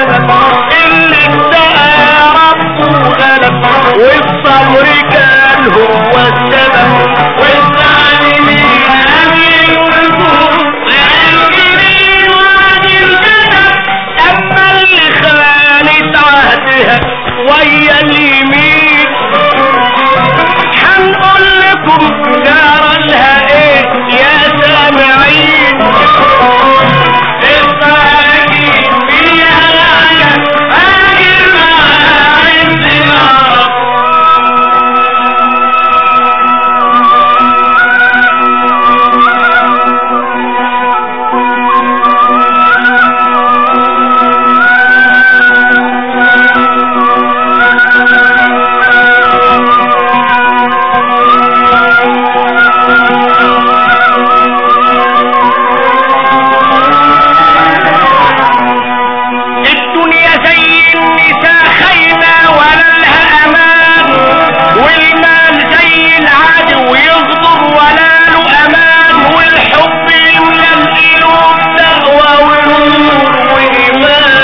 السبب اللي ادعى ربه غلب والصبر كان هو السبب والظالمين امين والمجرمين وعد الكذب اما اللي خانت عهدها ويا اليمين هنقول لكم جرى لها ايه يا سامعين الصالحين فيها العجب اجر ما عندنا الدنيا زي النساء خيمة ولا لها امان والمال زي العاد ويغدر ولا له امان والحب يملى القلوب تقوى ونور وايمان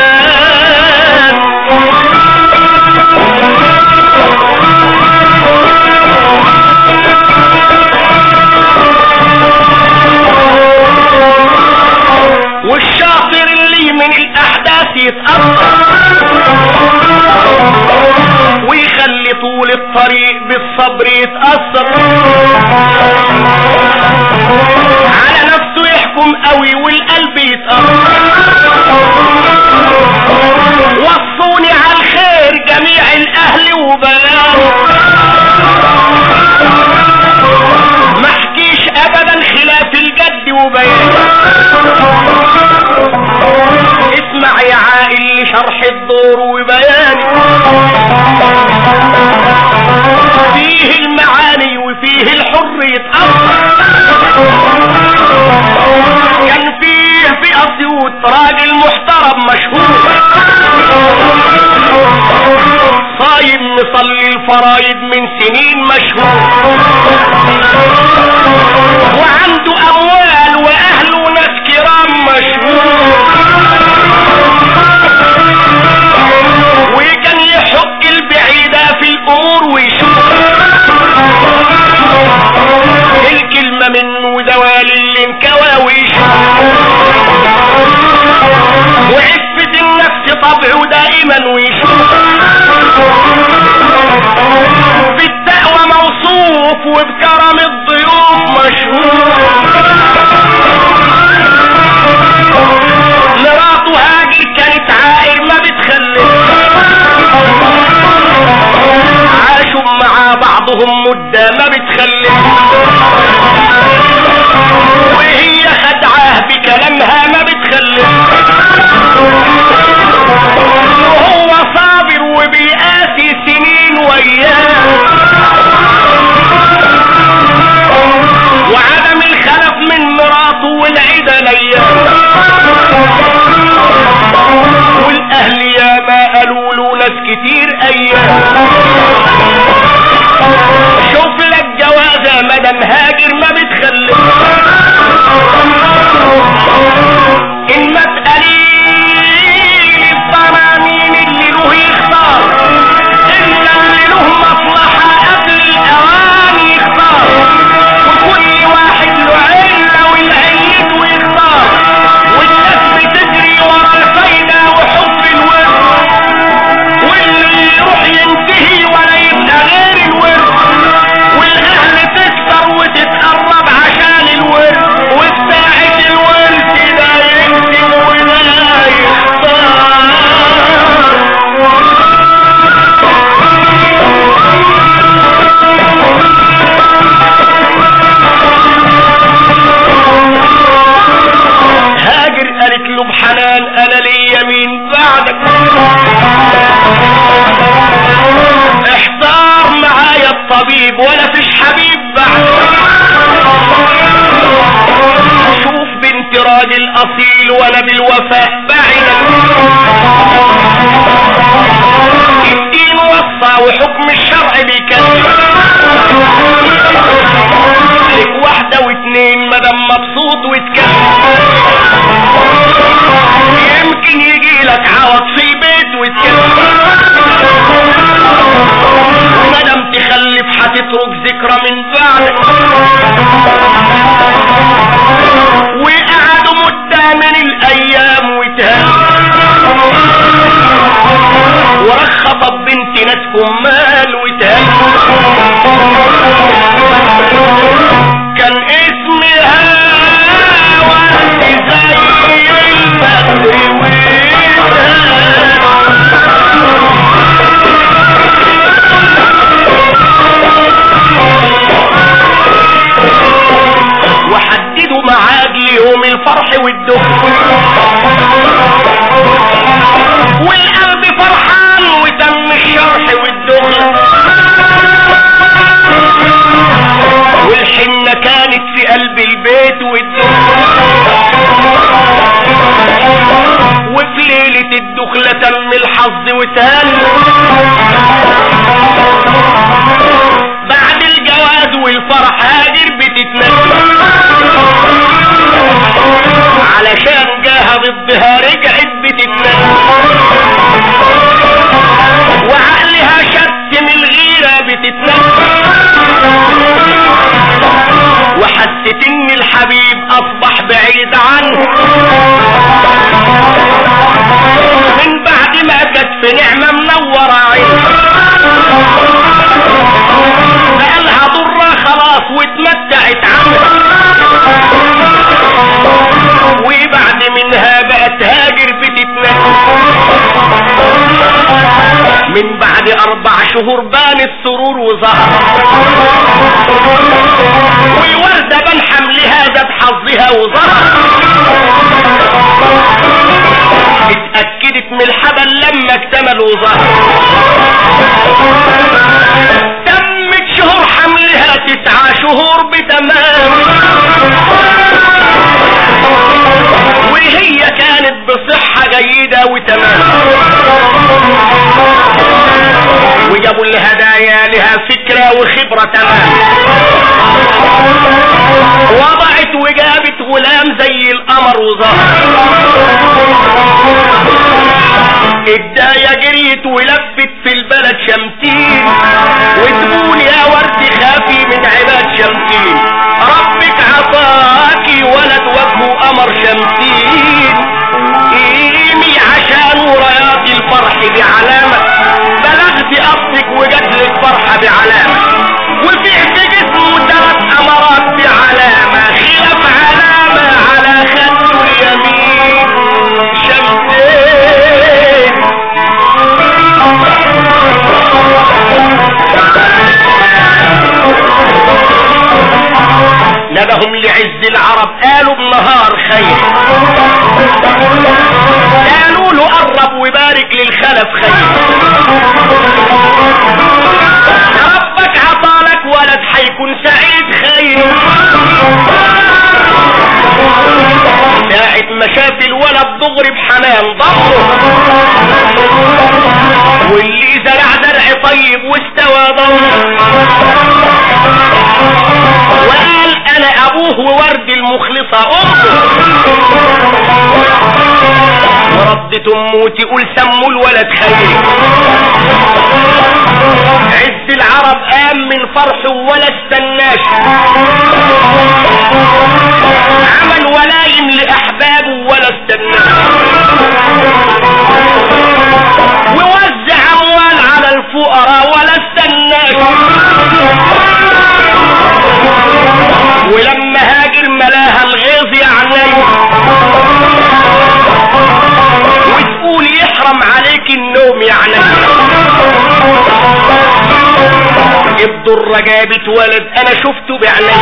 والشاطر اللي من الاحداث يتأثر ويخلي طول الطريق بالصبر يتأثر على نفسه يحكم قوي والقلب يتأثر وصوني على الخير جميع الاهل وبنات ما احكيش ابدا خلاف الجد وبيان اسمع يا عائل شرح الدور وبيان فيه المعاني وفيه الحر يتأثر كان فيه في اسيوط راجل محترم مشهور صايم مصلي الفرايد من سنين مشهور وعنده اموال واهله ناس كرام مشهور وكان يحق البعيدة في الامور ويشوف الكلمة منه زوال اللي انكوى ويشوف وعفة النفس طبعه دائما ويشوف بالتقوى موصوف وبكرم الضيوف مشهور مراته هاجر كانت عائر ما بتخلف عاشوا مع بعضهم مدة ما بتخلف وهي خدعاه بكلامها ما بتخلف وهو صابر وبيقاسي سنين وياه وعدم الخلف من مراته والعيدة لياه والاهل يا ما قالوا له ناس كتير ايام شوف لك جوازة مدام هاجر ما بتخلف ان ما تقليل الضمانين اللي له يختار الا اللي له مصلحة قبل الاوان يختار وكل واحد له علة والعيد ويختار والناس بتجري ورا الفايدة وحب الورد واللي يروح ينتهي ولا يبقى غير الورد والاهل تكتر وتتقرب عشان الورد وبتاعت الورد ده يكتب ولا يختار هاجر قالت له بحنان انا ليا مين بعدك احتار معايا الطبيب ولا فيش حبيب بعدك شوف بنت راجل اصيل ولا بالوفاء بعدك الدين وصى وحكم الشرع بيكلم لك واحدة واتنين مدام مبسوط وتكلم يمكن يجي لك عوض في في قلب البيت والدخل وفي ليلة الدخلة تم الحظ وتهل بعد الجواز والفرح هاجر بتتنزل علشان جاها ضدها رجعت بتتنزل وعقلها شت من الغيرة بتتنزل وحست ان الحبيب اصبح بعيد عنه من بعد ما كانت في نعمة منورة عينها بقالها ضرة خلاص واتمتعت عنها وبعد منها بقت هاجر بتتنزل من بعد اربع شهور بان السرور وظهر والوردة بان حملها ذات حظها وظهر اتأكدت من الحبل لما اكتمل وظهر تمت شهور حملها تسعة شهور بتمام وهي كانت بصحة جيدة وتمام وجابوا الهدايا لها فكرة وخبرة تمام وضعت وجابت غلام زي القمر وظهر الداية جريت ولفت في البلد شمتين وتقول يا ورد خافي من عباد شمتين ربك عطاكي ولد وجهه قمر شمتين قيمي عشان ورياض الفرح بعلامة بلغت اصلك وجات لك فرحة بعلامة وفي في جسمه ثلاث امارات بعلامة خلاف علامة على خده اليمين شمسين ندهم لعز العرب قالوا بنهار خير قالوا له قرب وبارك للخلف خير ربك عطالك ولد حيكون سعيد خير ساعة ما شاف الولد دغري بحنان ضمه واللي زرع زرع طيب واستوى ضمه وقال انا ابوه وورد المخلصة امه وردت امه تقول سموا الولد خير عز العرب قام من فرحه ولا استناش عمل ولايم لاحبابه ولا استناش ووزع اموال على الفقراء ولا استناش ولما هاجر ملاها الغيظ يعني وتقول يحرم عليك النوم يعني الضرة جابت ولد انا شفته بعيني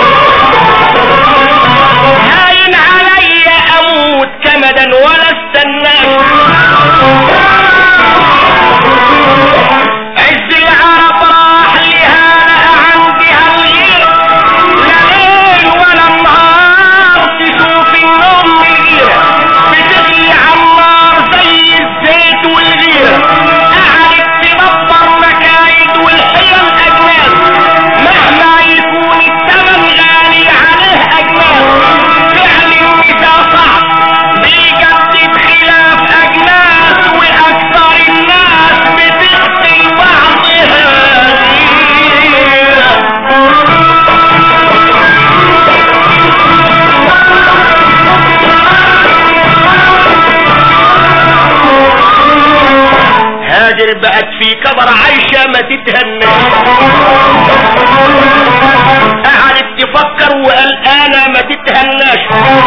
هاين عليا اموت كمدا ولا استناك عز العرب راح لها لقى عندها الغيرة لا ليل ولا نهار تشوف النوم من الغيرة بتغلي عالنار زي الزيت والغيرة قعدت تدبر مكايد والحيل اجناس مهما يكون الثمن غالي عليه اجناس فعل النساء صعب بيجدد خلاف اجناس واكثر الناس بتقتل بعضها هاجر بقت في كبر عايشة ما تتهناش قعدت تفكر وقلقانة ما تتهناش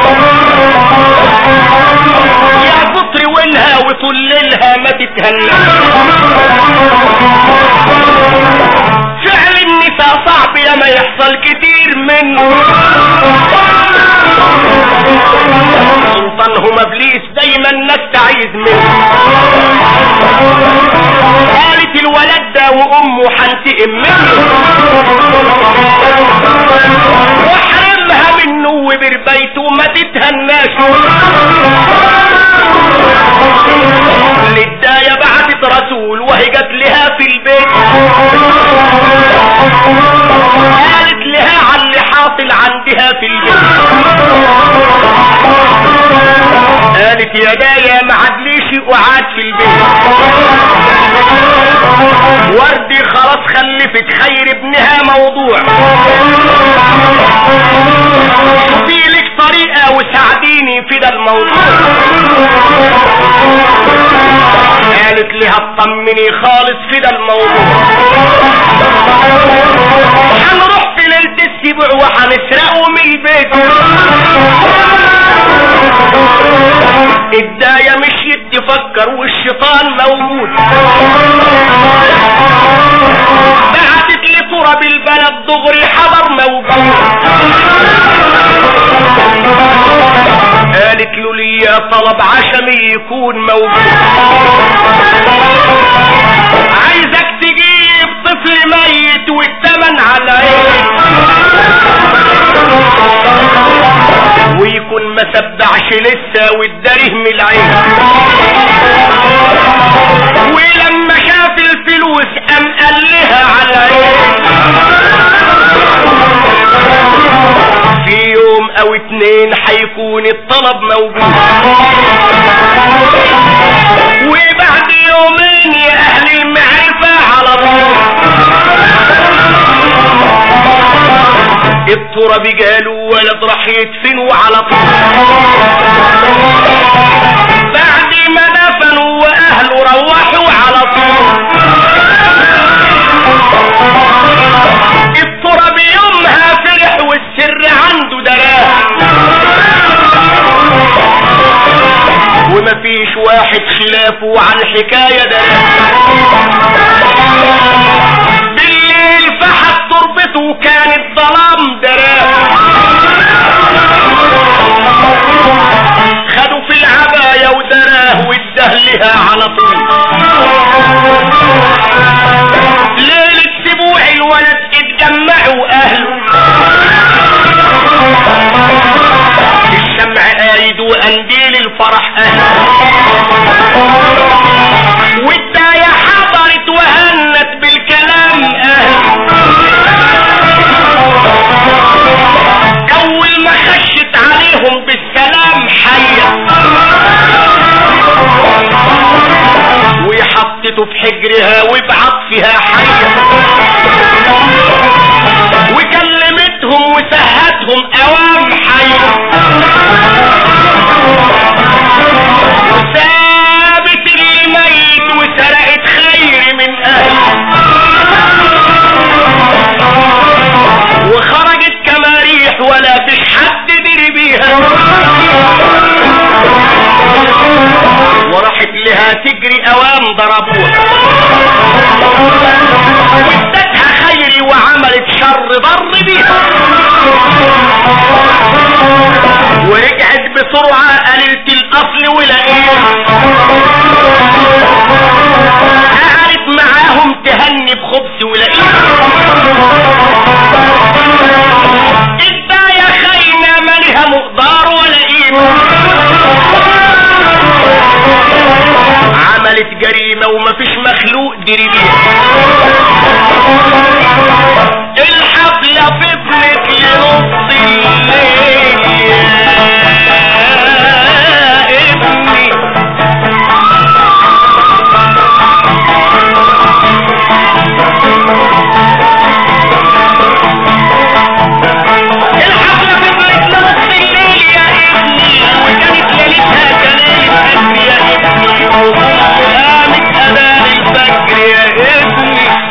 يا كتر ولها وطللها ما تتهناش فعل النساء صعب يا ما يحصل كتير منه سلطانهم ابليس دايما نستعيذ منه قالت الولد ده وامه حنتقم منه واحرم تعتبر بيته ما تتهناش للداية بعتت رسول وهي جت لها في البيت قالت لها على اللي حاصل عندها في البيت قالت يا داية ما عدليش وقعد في البيت وردي خلاص خلفت خير ابنها موضوع شوفي لك طريقة وساعديني في ده الموضوع قالت لها اطمني خالص في ده الموضوع هنروح في ليلة السبع وهنسرقه من البيت الداية مشيت تفكر والشيطان موجود بعتت لتراب البلد دغري حضر موجود قالت له ليا طلب عشمي يكون موجود عايزك تجيب طفل ميت والتمن على عينك ويكون ما سبعش لسه والدريه من العين ولما شاف الفلوس قام قال لها على عين في يوم او اتنين حيكون الطلب موجود وبعد يومين يا اهل المعرفة على طول التراب قالوا ولد راح يدفنوا على طول بعد ما دفنوا واهله روحوا على طول التراب يومها فرح والسر عنده دراه ومفيش واحد خلافه عن الحكاية ده بالليل فحت تربته كان الظلام دراه خدوا في العباية ودراه والدهلها على طول ليلة سبوع الولد اتجمعوا اهله الشمع قايد وقنديل الفرح اهله والداية حضرت وهنت بالكلام اهله اول ما خشت عليهم بالسلام حية وحطته في حجرها وبعطفها حية وكلمتهم وسهتهم اوام حية سابت اللي ميت وسرقت خير من اهله وخرجت كما ريح ولا فيش حد دري بيها وراحت لها تجري اوام ضربوها وادتها خيري وعملت شر ضر بيها ورجعت بسرعة قللت الاصل ولقيها قعدت معاهم تهني بخبز ولقيها الداية خاينة مالها مقدار ولا قيمة عملت جريمة ومفيش مخلوق دري بيها الحفلة فضلت لنص الليل يا ابني الحفلة فضلت لنص الليل يا ابني وكانت ليلتها كليلة فجر يا ابني قامت أذان الفجر يا ابني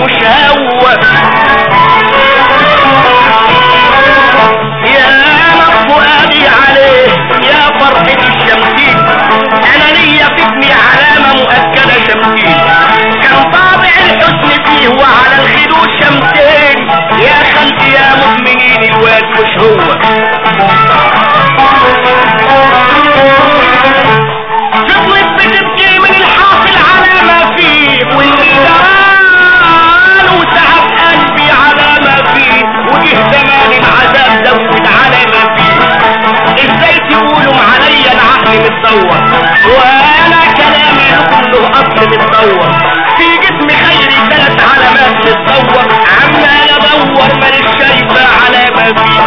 مش هو يا نص ابي عليه يا فرحة الشمسين انا ليا في ابني علامة مؤكدة شمسين كان طابع الحسن فيه وعلى الخدود شمسين يا خلق يا مؤمنين الواد مش هو فضلت بتبكي من الحاصل على ما فيه واللي دران وتعب قلبي على ما فيه وجه زمان العذاب زود على ما فيه ازاي تقولوا عليا العقل متدور وانا كلامي كله اصل متدور في جسم خيري ثلاث علامات متدور عمال ادور ماليش شايفه على ما فيه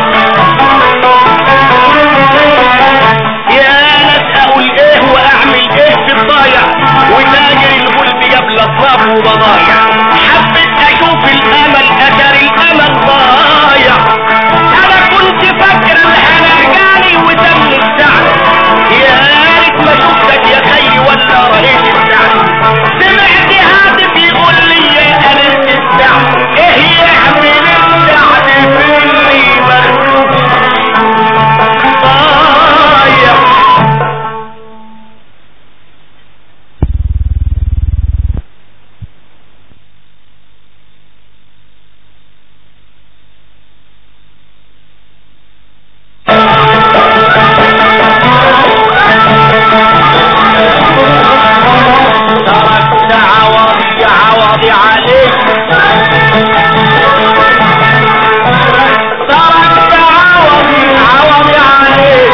يا ناس اقول ايه واعمل ايه في الضايع وتاجر الغلب جاب الاطراف وبضايع حبيت اشوف الامل اثر الامل ضايع انا كنت فاكر هنرجعني وتم السعد يا ريت ما شفتك يا خي ولا رأيت السعد سمعت هاتف يقول لي يا قلبت السعد ايه يعمل السعد في اللي مخلوق ضايع تركت عوضي عوضي عليك تركت عوضي عوضي عليك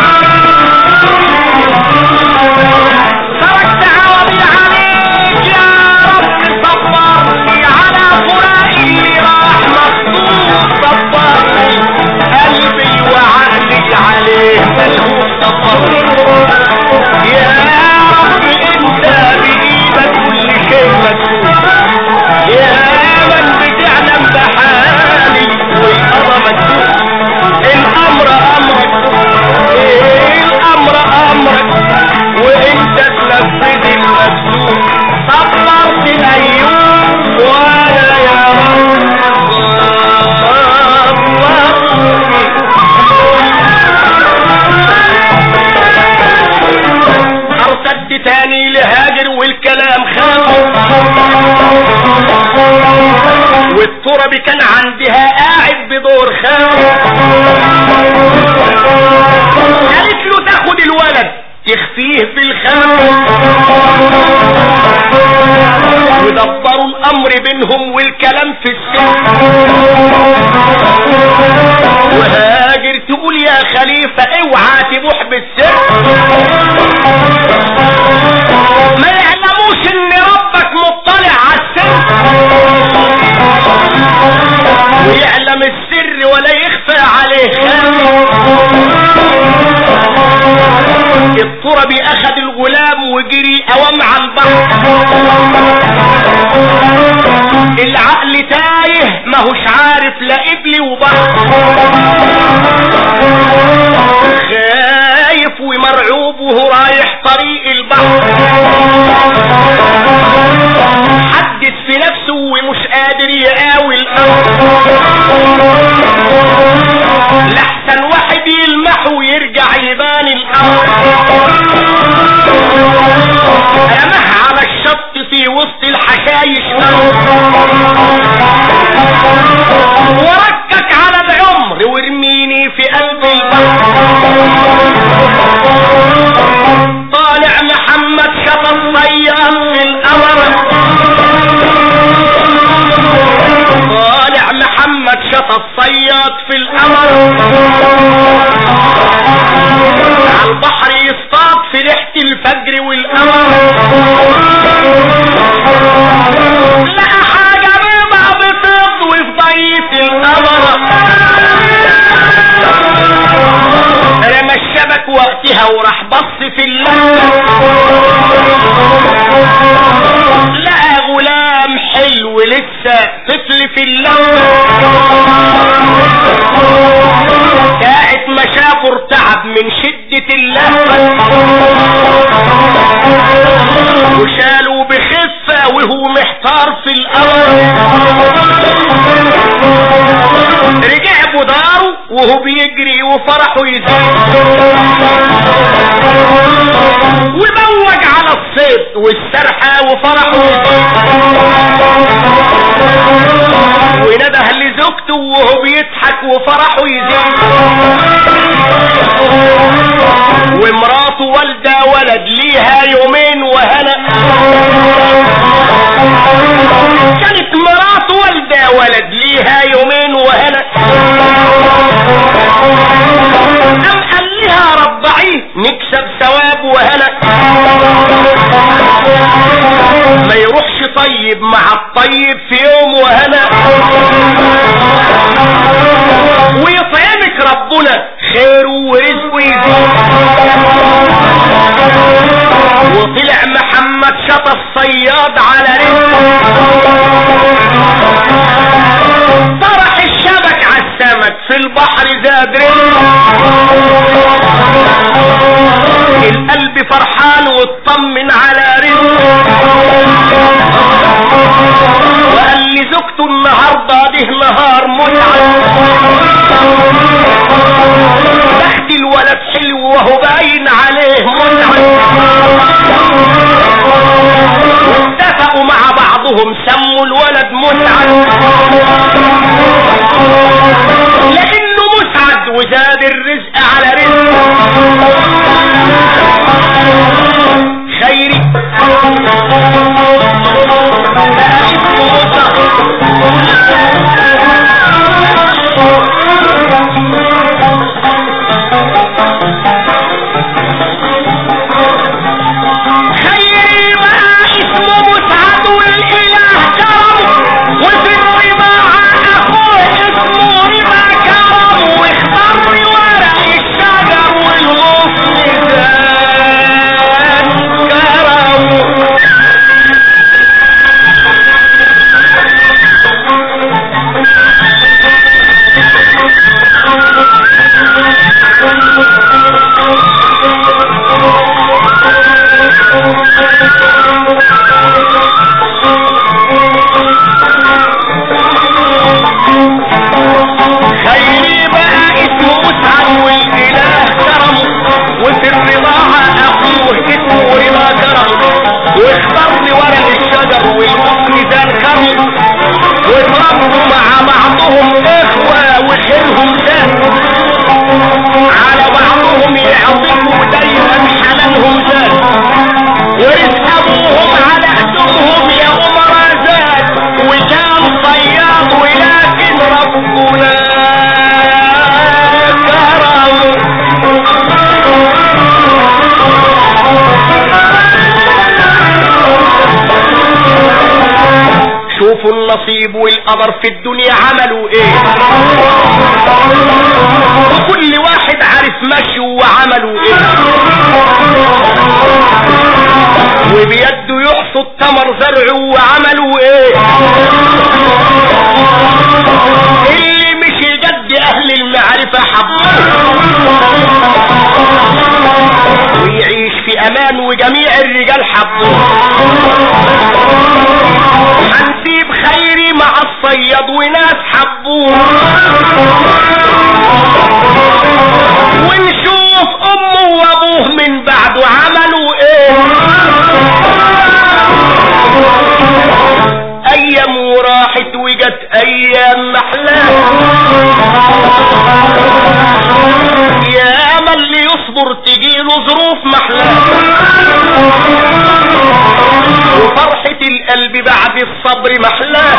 تركت عوضي عليك يا رب صبرني على فراقي اللي راح مخطوط صبرني قلبي وعقلي عليه ملهوف صبرني يا رب انت بايدك كل شيء مكتوب يا من بتعلم بحالي والقضى مكتوب الامر امرك الامر امرك وانت تنفذ المكتوب صبرت الايوب وانا يا رب صبرني ارتدت تاني لهاجر والكلام خاف والتربي كان عندها قاعد بدور خاف قالت له تاخد الولد تخفيه في الخام ودبروا الامر بينهم والكلام في السر وهاجر تقول يا خليفة اوعى تبوح بالسر ما يعلموش ان ربك مطلع على السر ويعلم السر ولا يخفى عليه التربي اخذ الغلام وجري اوام على البحر العقل تايه ماهوش عارف لا قبلي وبحر خايف ومرعوب وهو رايح طريق البحر حدد في نفسه ومش قادر يقاوي الامر لحسن واحد يلمح ويرجع يبان الامر رماها على الشط في وسط الحشايش وركك على العمر وارميني في قلب البحر طالع محمد شط الصياد في القمر طالع محمد شط الصياد في القمر على البحر يصطاد في ريحة الفجر والقمر لقى حاجة بيضة بتض وفي ضية القمر رمى الشبك وقتها وراح بص في اللمة لقى غلام حلو لسه طفل في اللمة ساعة ما شافه ارتعب من شدة اللهفة وشالوا بخفة وهو محتار في الأمر وفرحه يزيد وبوج على الصيد والسرحة وفرحه يزيد ونده لزوجته وهو بيضحك وفرحه يزيد ومراته والدة ولد ليها يومين وهنا كانت مراته والدة ولد ليها يومين وهنا أم قال لها رضعيه نكسب ثواب وهنا ما يروحش طيب مع الطيب في يوم وهنا ويطعمك ربنا خيره ورزقه يزيد وطلع محمد شط الصياد على رزقه طرح الشبك على السمك في البحر زاد القلب فرحان واطمن على رزقه وقال لي زوجته النهارده ده نهار متعه بخت الولد حلو وهو باين عليه متعه واتفقوا مع بعضهم سموا الولد مسعد لانه مسعد وزاد الرزق على رزق خيري خيري ما اسمه مسعد والاله كرم وفي الطباعة اخوه اسمه ربا كرم واختار ورق الشجر والغصن زاد كرم خيري بقى اسمه مسعد والاله كرم وفي الرضاعة اخوه اسمه رضا كرم واختار لي ورق الشجر والغصن ذا الكرم واتربوا مع بعضهم اخوة وخيرهم ده على بعضهم يعطفوا دايما حنانهم زاد ورزق ابوهم على خدمهم يا امراء زاد وكان صياد ولكن ربنا كرم شوفوا النصيب والقدر في الدنيا عملوا ايه وكل واحد عارف مشيه وعملوا ايه وبيده يحصد تمر زرعه وعملوا ايه اللي مش جد اهل المعرفة حبوه ويعيش في امان وجميع الرجال حبوه هنسيب خيري مع الصياد وناس حبوه ونشوف امه وابوه من بعده عملوا ايه ايام وراحت وجت ايام محلاه يا امل اللي يصبر تجيله ظروف محلاه وفرحة القلب بعد الصبر محلاه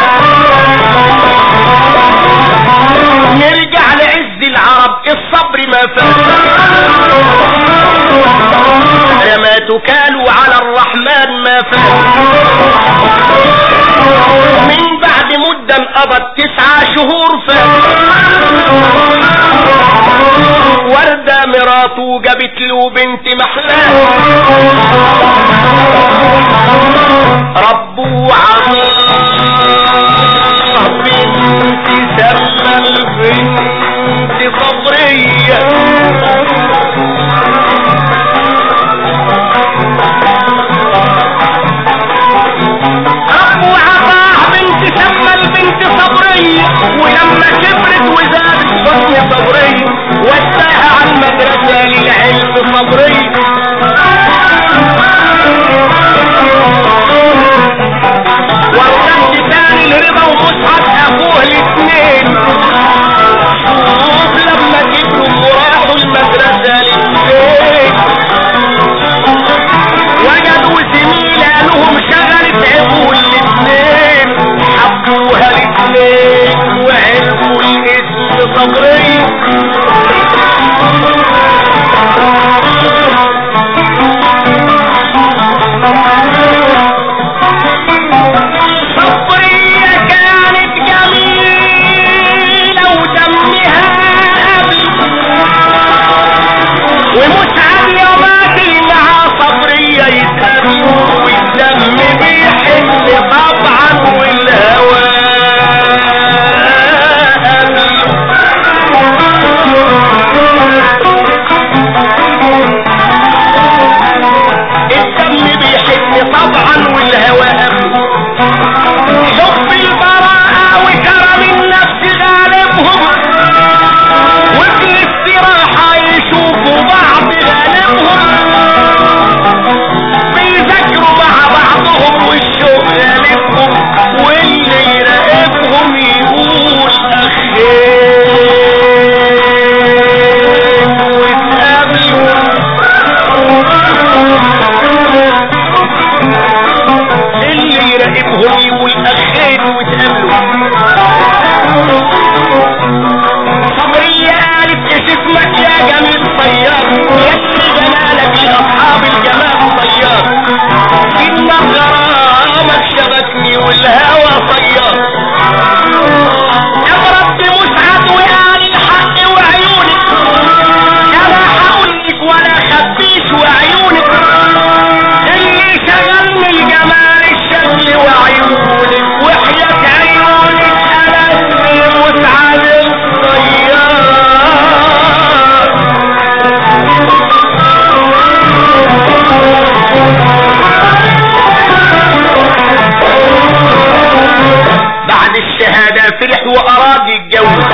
نرجع لعز العرب الصبر ما فات لما تكالوا على الرحمن ما فات من بعد مدة انقضت تسعة شهور فات وردة مراته جابت له بنت محلاه ربه عطاه بنت سمى البنت صبرية ربه عطاه بنت سمى البنت صبرية ولما كبرت وزادت حسن صبرية وداها عن صبرية صبرية كانت جميلة ودمها قبل ومسعد يا مادي مع صبرية يتقابلوا والدم بيحن طبعا والهوى الدم بيحن طبعا والهوى حب البراءة وكرم النفس غالبهم وفي الاستراحة يشوفوا بعض غالبهم بيذاكروا مع بعضهم والشوق غالبهم واللي يراقبهم يقول اخير واتقابلوا اللي يراقبهم يقول اخير واتقابلوا صبرية قالت ايش اسمك يا جميل طيار يسري جمالك لاصحاب الجمال طيار ان غرامك شبكني والهوى طيار اضرب بمسعد وقال الحق وعيونك انا هقولك ولا خبيش وعيونك اللي شغلني الجمال الشكل وعيونك وحياة عيونك انا اسمي مسعد الطيار بعد الشهادة فرح وأراد يتجوز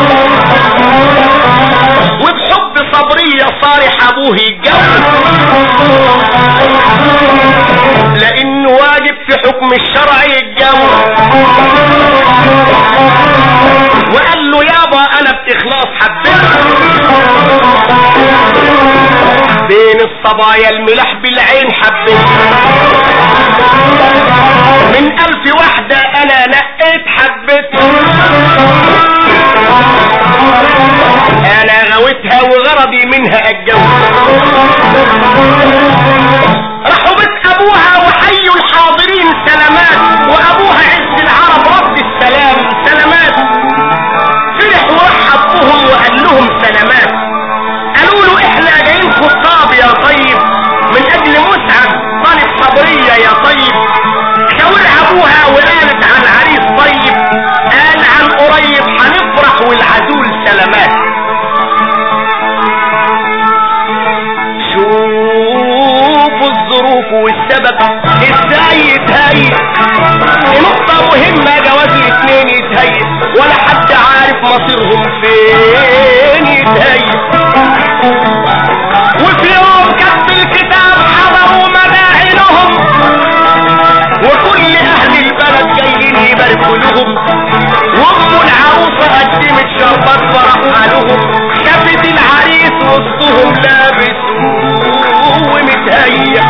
وبحب صبرية صارح أبوه يتجوز لأنه واجب في حكم الشرع يتجوز وقال له يابا أنا بإخلاص حبيت بين الصبايا الملح بالعين حبيت من ألف واحدة أنا نقيت حبيت أنا غويتها وغرضي منها أتجوز راحوا بيت أبوها وحيوا الحاضرين سلامات وأبوها عز العرب رب السلام سلامات فرح ورحب بهم وقال لهم سلامات قالوا له احنا جايين خطاب يا طيب من اجل مسعد طالب صبرية يا طيب شاور ابوها وقالت عن عريس طيب قال عن قريب هنفرح والعزول سلامات شوفوا الظروف والسبب ازاي يتهيئ دي نقطة مهمة جواز الاتنين يتهيئ ولا حد عارف مصيرهم فين يتهيئ وفي يوم كتب الكتاب حضروا مداعنهم وكل اهل البلد جايين يباركوا لهم وام العروسه قدمت شربات فرحها لهم شافت العريس وسطهم لابس ومتهيأ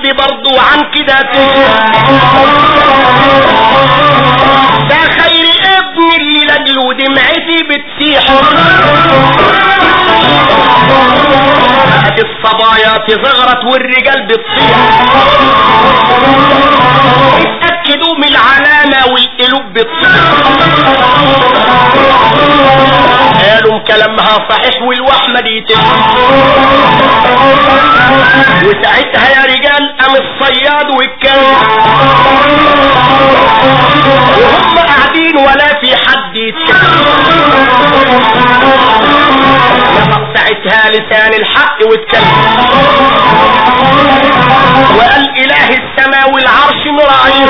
قلبي برضو عن كده ده خير ابني اللي لاجله دمعتي بتسيح ادي الصبايا تزغرت والرجال بتصيح اتأكدوا من العلامة والقلوب بتصيح قالوا كلامها صحيح والوحمة دي تلك وساعتها يا رجال قام الصياد والكلب وهم قاعدين ولا في حد يتكلم نطق ساعتها لسان الحق واتكلم وقال اله السماء والعرش مراعيه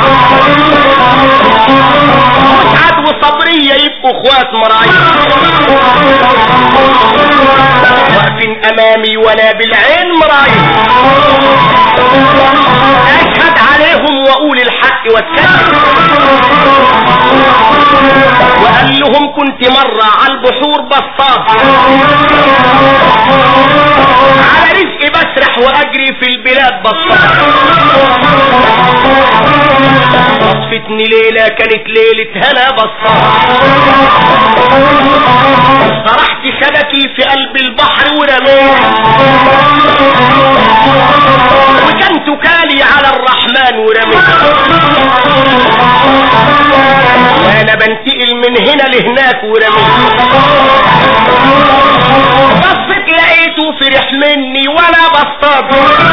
مسعد وصبرية يبقوا اخوات مراعيه واقفين امامي وانا بالعين مراعيه اشهد عليهم واقول الحق واتكلم وقال لهم كنت مرة على البحور بصاص على رزقي بسرح واجري في البلاد بصاص وصفتني ليلة كانت ليلة هنا بصاص طرحت شبكي في قلب البحر ورميت وكان تكالي على الرحمن ورميت وانا بنتقل من هنا لهناك ورميت بصيت لقيته فرح مني وانا بصطاد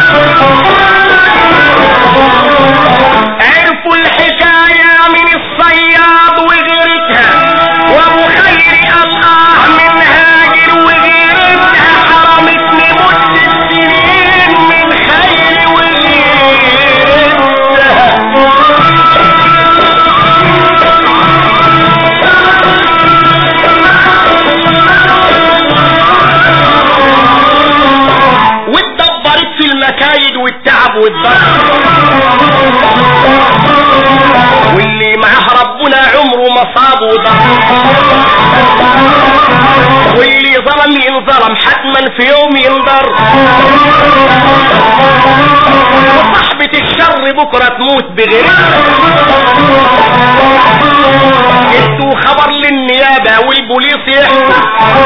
عرفوا الحكاية من الصياد وغيرتها وابو خير الله من هاجر وغيرتها حرمتني مدة سنين من خير وغيرتها واتدبرت في المكايد والتعب والضرب واللي معاه ربنا عمره ما صاب وضرب واللي ظلم ينظلم حتما في يوم ينضر وصاحبة الشر بكرة تموت بغيرها ادوا خبر للنيابة والبوليس يحكم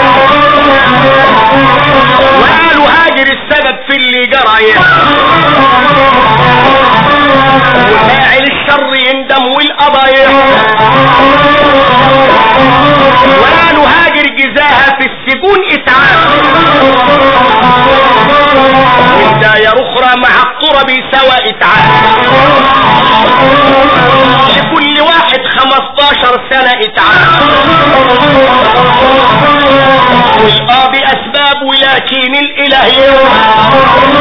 وقالوا هاجر السبب في اللي جرى يحكم وفاعل الشر يندم والقضا يحكم وقالوا هاجر جزاها في السجون اتعاب والداية اخرى مع الطرب سواء اتعاب لكل واحد خمستاشر سنة اتعاب والقاضي اسباب ولكن الاله يوم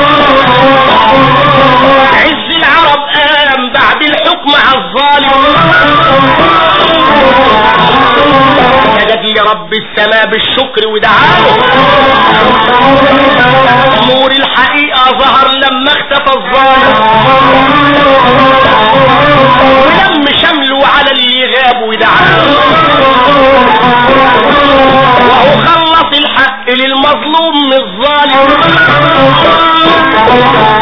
عز العرب قام بعد الحكم على الظالم سجد لرب السماء بالشكر ودعاه نور الحقيقة ظهر لما اختفى الظالم ولم شمله على اللي غاب ودعاه وهو خلص الحق للمظلوم من الظالم